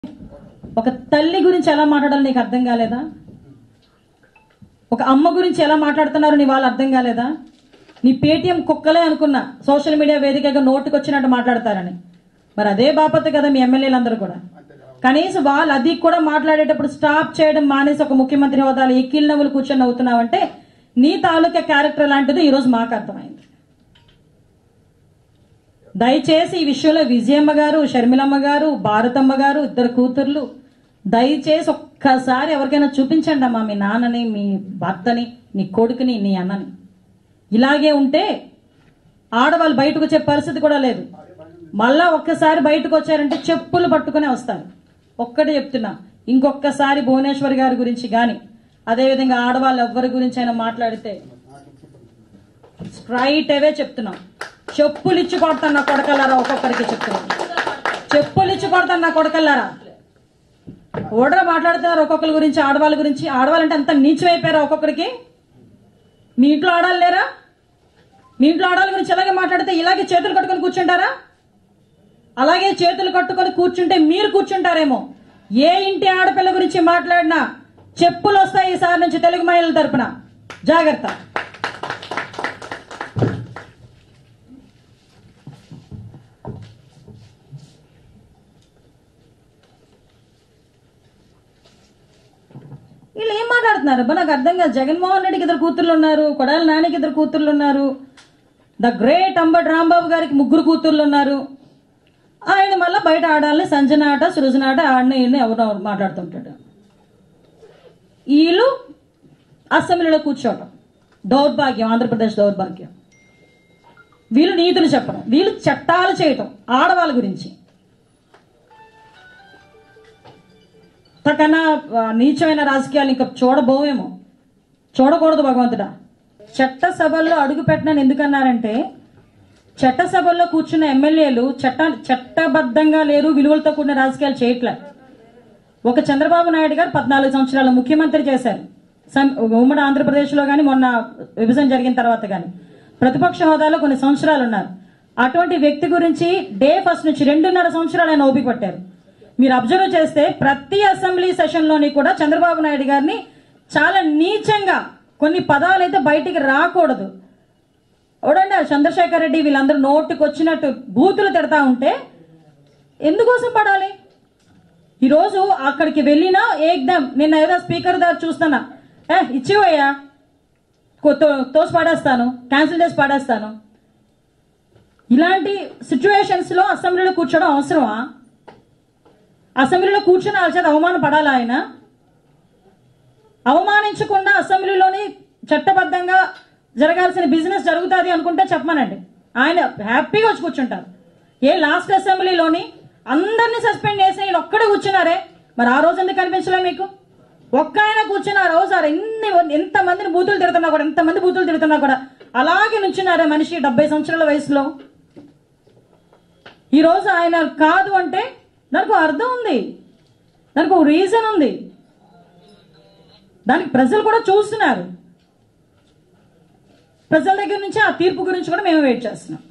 ఒక తల్లి గురించి ఎలా మాట్లాడాలో నీకు అర్థం కాలేదా ఒక అమ్మ గురించి ఎలా మాట్లాడుతున్నారు నీ వాళ్ళు అర్థం కాలేదా నీ పేటిఎం కుక్కలే అనుకున్నా సోషల్ మీడియా వేదికగా నోటుకు వచ్చినట్టు మాట్లాడతారని మరి అదే బాపత్ కదా మీ ఎమ్మెల్యేలందరూ కూడా కనీసం వాళ్ళు అది కూడా మాట్లాడేటప్పుడు స్టాప్ చేయడం మానేసి ఒక ముఖ్యమంత్రి హోదాలో ఎక్కిల్ నవ్వులు కూర్చొని అవుతున్నావంటే నీ తాలూకా క్యారెక్టర్ లాంటిది ఈరోజు మాకు అర్థమైంది దయచేసి ఈ విషయంలో విజయమ్మ గారు షర్మిలమ్మ గారు భారతమ్మ గారు ఇద్దరు కూతుర్లు దయచేసి ఒక్కసారి ఎవరికైనా చూపించండి అమ్మా మీ నాన్నని మీ భర్తని నీ కొడుకుని నీ అన్నని ఇలాగే ఉంటే ఆడవాళ్ళు బయటకు వచ్చే పరిస్థితి కూడా లేదు మళ్ళా ఒక్కసారి బయటకు వచ్చారంటే చెప్పులు పట్టుకునే వస్తారు ఒక్కటే చెప్తున్నా ఇంకొక్కసారి భువనేశ్వర్ గారి గురించి కానీ అదేవిధంగా ఆడవాళ్ళు ఎవ్వరి గురించి అయినా మాట్లాడితే స్ట్రైట్ అవే చెప్తున్నాం చెప్పులు ఇచ్చి కొడతాను నా కొడకల్లారా ఒక్కొక్కరికి చెప్తున్నాం చెప్పులు ఇచ్చి కొడతాను నా కొడకల్లారా ఓడరా మాట్లాడుతున్నారు ఒక్కొక్కరి గురించి ఆడవాళ్ళ గురించి ఆడవాళ్ళంటే అంత నీచమైపోయారా ఒక్కొక్కరికి మీ ఇంట్లో ఆడాలి లేరా మీ ఇంట్లో ఆడవాళ్ళ గురించి ఇలాగే మాట్లాడితే ఇలాగే చేతులు కట్టుకొని కూర్చుంటారా అలాగే చేతులు కట్టుకొని కూర్చుంటే మీరు కూర్చుంటారేమో ఏ ఇంటి ఆడపిల్ల గురించి మాట్లాడినా చెప్పులు వస్తాయి ఈసారి నుంచి తెలుగు మహిళల తరపున జాగ్రత్త వీళ్ళు ఏం మాట్లాడుతున్నారు అబ్బా నాకు అర్థం కాదు జగన్మోహన్ రెడ్డికి ఇద్దరు కూతుర్లు ఉన్నారు కొడాలి నానికి ఇద్దరు కూతుర్లు ఉన్నారు ద గ్రేట్ అంబటి రాంబాబు గారికి ముగ్గురు కూతుర్లు ఉన్నారు ఆయన మళ్ళీ బయట ఆడాలని సంజన ఆట సృజన ఆట ఆడిన ఈయన ఎవరో మాట్లాడుతుంటాడు వీళ్ళు అసెంబ్లీలో కూర్చోవటం దౌర్భాగ్యం ఆంధ్రప్రదేశ్ దౌర్భాగ్యం వీళ్ళు నీతులు చెప్పడం వీళ్ళు చట్టాలు చేయటం ఆడవాళ్ళ గురించి అంతకన్నా ఆ, నీచమైన రాజకీయాలు ఇంకా చూడబోవేమో చూడకూడదు భగవంతుడా చట్టసభల్లో అడుగు పెట్టనని ఎందుకన్నారంటే చట్టసభల్లో కూర్చున్న ఎమ్మెల్యేలు చట్ట చట్టబద్ధంగా లేరు విలువలతో కూడిన రాజకీయాలు చేయట్లే ఒక చంద్రబాబు నాయుడు గారు పద్నాలుగు సంవత్సరాలు ముఖ్యమంత్రి చేశారు సం- ఉమ్మడి ఆంధ్రప్రదేశ్లో కానీ మొన్న విభజన జరిగిన తర్వాత కానీ ప్రతిపక్ష హోదాలో కొన్ని సంవత్సరాలు ఉన్నారు అటువంటి వ్యక్తి గురించి డే ఫస్ట్ నుంచి రెండున్నర సంవత్సరాలు ఆయన ఓపిక పట్టారు మీరు అబ్జర్వ్ చేస్తే ప్రతి అసెంబ్లీ సెషన్లోని కూడా చంద్రబాబు నాయుడు గారిని చాలా నీచంగా కొన్ని పదాలు అయితే బయటికి రాకూడదు ఎవడండి ఆ చంద్రశేఖర్ రెడ్డి వీళ్ళందరూ నోటికి వచ్చినట్టు బూతులు తిడతా ఉంటే ఎందుకోసం పడాలి ఈరోజు అక్కడికి వెళ్ళినా ఏకదం నిన్న ఏదో స్పీకర్ దగ్గర చూస్తున్నా ఏ ఇచ్చివయ్యా కొ- తో- తోసి పడేస్తాను క్యాన్సిల్ చేసి పడేస్తాను ఇలాంటి సిచ్యువేషన్స్ లో అసెంబ్లీలో కూర్చోవడం అవసరమా అసెంబ్లీలో కూర్చొని వాళ్ళ చేత అవమాన పడాలా ఆయన అవమానించకుండా అసెంబ్లీలోని చట్టబద్ధంగా జరగాల్సిన బిజినెస్ జరుగుతుంది అనుకుంటే చెప్పమనండి ఆయన హ్యాపీగా వచ్చి కూర్చుంటారు ఏ లాస్ట్ అసెంబ్లీలోని అందరినీ సస్పెండ్ చేసి ఈయన ఒక్కడే కూర్చున్నారే మరి ఆ రోజు ఎందుకు కనిపించలే మీకు ఒక్క ఆయన కూర్చుని ఆ రోజు ఆ ఎన్ని ఎంత మందిని బూతులు తిడుతున్నా కూడా ఎంతమంది బూతులు తిడుతున్నా కూడా అలాగే నుంచున్నారే మనిషి డెబ్బై సంవత్సరాల వయసులో ఈ రోజు ఆయన కాదు అంటే దానికి ఒక అర్థం ఉంది దానికి ఒక రీజన్ ఉంది దానికి ప్రజలు కూడా చూస్తున్నారు ప్రజల దగ్గర నుంచి ఆ తీర్పు గురించి కూడా మేము వెయిట్ చేస్తున్నాం